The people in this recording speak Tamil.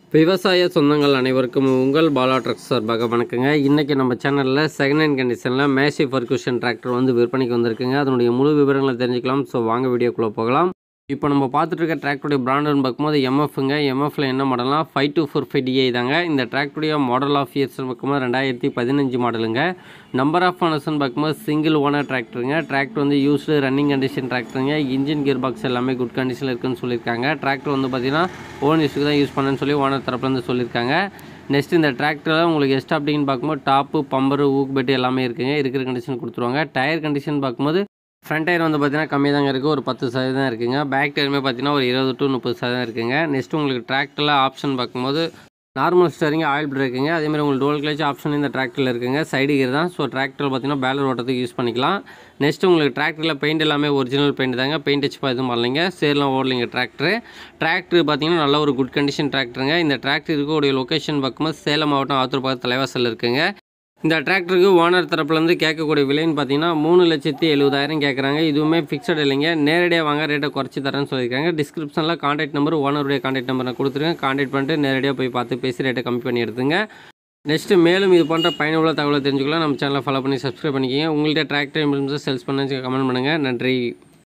விவசாய சொந்தங்கள் அனைவருக்கும் உங்கள் பாலா ட்ரக்ஸ் சார்பாக வணக்கங்க இன்றைக்கி நம்ம சேனலில் செகண்ட் ஹேண்ட் கண்டிஷனில் மேசி ஃபர்குஷன் டிராக்டர் வந்து விற்பனைக்கு வந்திருக்குங்க அதனுடைய முழு விவரங்களை தெரிஞ்சுக்கலாம் ஸோ வாங்க வீடியோக்குள்ளே போகலாம் இப்போ நம்ம பார்த்துட்டு இருக்க டிராக்டருடைய பிராண்டுன்னு பார்க்கும்போது எம்எஃப்ங்க எம்எஃப்ல என்ன மாடல்னா five two four five DI தாங்க இந்த டிராக்டருடைய மாடல் ஆஃப் இயர்ஸ்னு பார்க்கும்போது ரெண்டாயிரத்தி பதினஞ்சு மாடலுங்க நம்பர் ஆஃப் ஓனர்ஸ்னு பார்க்கும்போது சிங்கிள் ஓனர் டிராக்டருங்க டிராக்டர் வந்து யூஸ்டு ரன்னிங் கண்டிஷன் டிராக்டருங்க இன்ஜின் கியர் பாக்ஸ் எல்லாமே குட் கண்டிஷனில் இருக்குன்னு சொல்லியிருக்காங்க டிராக்டர் வந்து பார்த்தீங்கன்னா ஓன் யூஸ்க்கு தான் யூஸ் பண்ணேன்னு சொல்லி ஓனர் தரப்புலேருந்து சொல்லியிருக்காங்க நெக்ஸ்ட் இந்த டிராக்டரில் உங்களுக்கு எஸ்ட் அப்படின்னு பார்க்கும்போது டாப்பு பம்பரு ஊக் பெட்டு எல்லாமே இருக்குங்க இருக்கிற கண்டிஷன் கொடுத்துருவாங்க டயர் கண்டிஷன் பார்க்கும்போது ஃப்ரண்ட் டயர் வந்து பார்த்தீங்கன்னா கம்மியாக தாங்க இருக்குது ஒரு பத்து சதவீதம் இருக்குங்க பேக் டயருமே பார்த்தீங்கன்னா ஒரு இருபது டு முப்பது சதவீதம் இருக்குங்க நெக்ஸ்ட் உங்களுக்கு டிராக்டரில் ஆப்ஷன் பார்க்கும்போது நார்மல் ஸ்டரிங் ஆயில் இருக்குங்க அதேமாதிரி உங்களுக்கு டோல் கிளச் ஆப்ஷன் இந்த டிராக்டரில் இருக்குங்க சைடு கியர் தான் ஸோ டிராக்டர் பார்த்தீங்கன்னா பேலர் ஓட்டத்துக்கு யூஸ் பண்ணிக்கலாம் நெக்ஸ்ட் உங்களுக்கு டிராக்டரில் பெயிண்ட் எல்லாமே ஒரிஜினல் பெயிண்ட் தாங்க பெயிண்ட் வச்சு எதுவும் பண்ணலைங்க சேரலாம் ஓடலைங்க டிராக்டர் டிராக்டர் பார்த்தீங்கன்னா நல்ல ஒரு குட் கண்டிஷன் டிராக்டருங்க இந்த டிராக்டர் இருக்கக்கூடிய லொக்கேஷன் பார்க்கும்போது சேலம் மாவட்டம் ஆத்தூர் பக்கத்து தலைவாசல் இருக்குங்க இந்த டிராக்டருக்கு ஓனர் தரப்புலேருந்து கேட்கக்கூடிய விலைன்னு பார்த்தீங்கன்னா மூணு லட்சத்தி எழுபதாயிரம் கேட்குறாங்க இதுவுமே ஃபிக்ஸட் இல்லைங்க நேரடியாக வாங்க ரேட்டை குறைச்சி தரேன்னு சொல்லியிருக்காங்க டிஸ்கிரிப்ஷனில் காண்டாக்ட் நம்பர் ஓனருடைய காண்டாக்ட் நம்பர் நான் கொடுத்துருக்கேன் காண்டாக்ட் பண்ணிட்டு நேரடியாக போய் பார்த்து பேசி ரேட்டை கம்மி பண்ணி எடுத்துங்க நெக்ஸ்ட்டு மேலும் இது போன்ற பயனுள்ள தகவலை தெரிஞ்சுக்கலாம் நம்ம சேனலை ஃபாலோ பண்ணி சப்ஸ்கிரைப் பண்ணிக்கோங்க உங்கள்கிட்ட டிராக்டர் சேல்ஸ் பண்ணி கமெண்ட் பண்ணுங்கள் நன்றி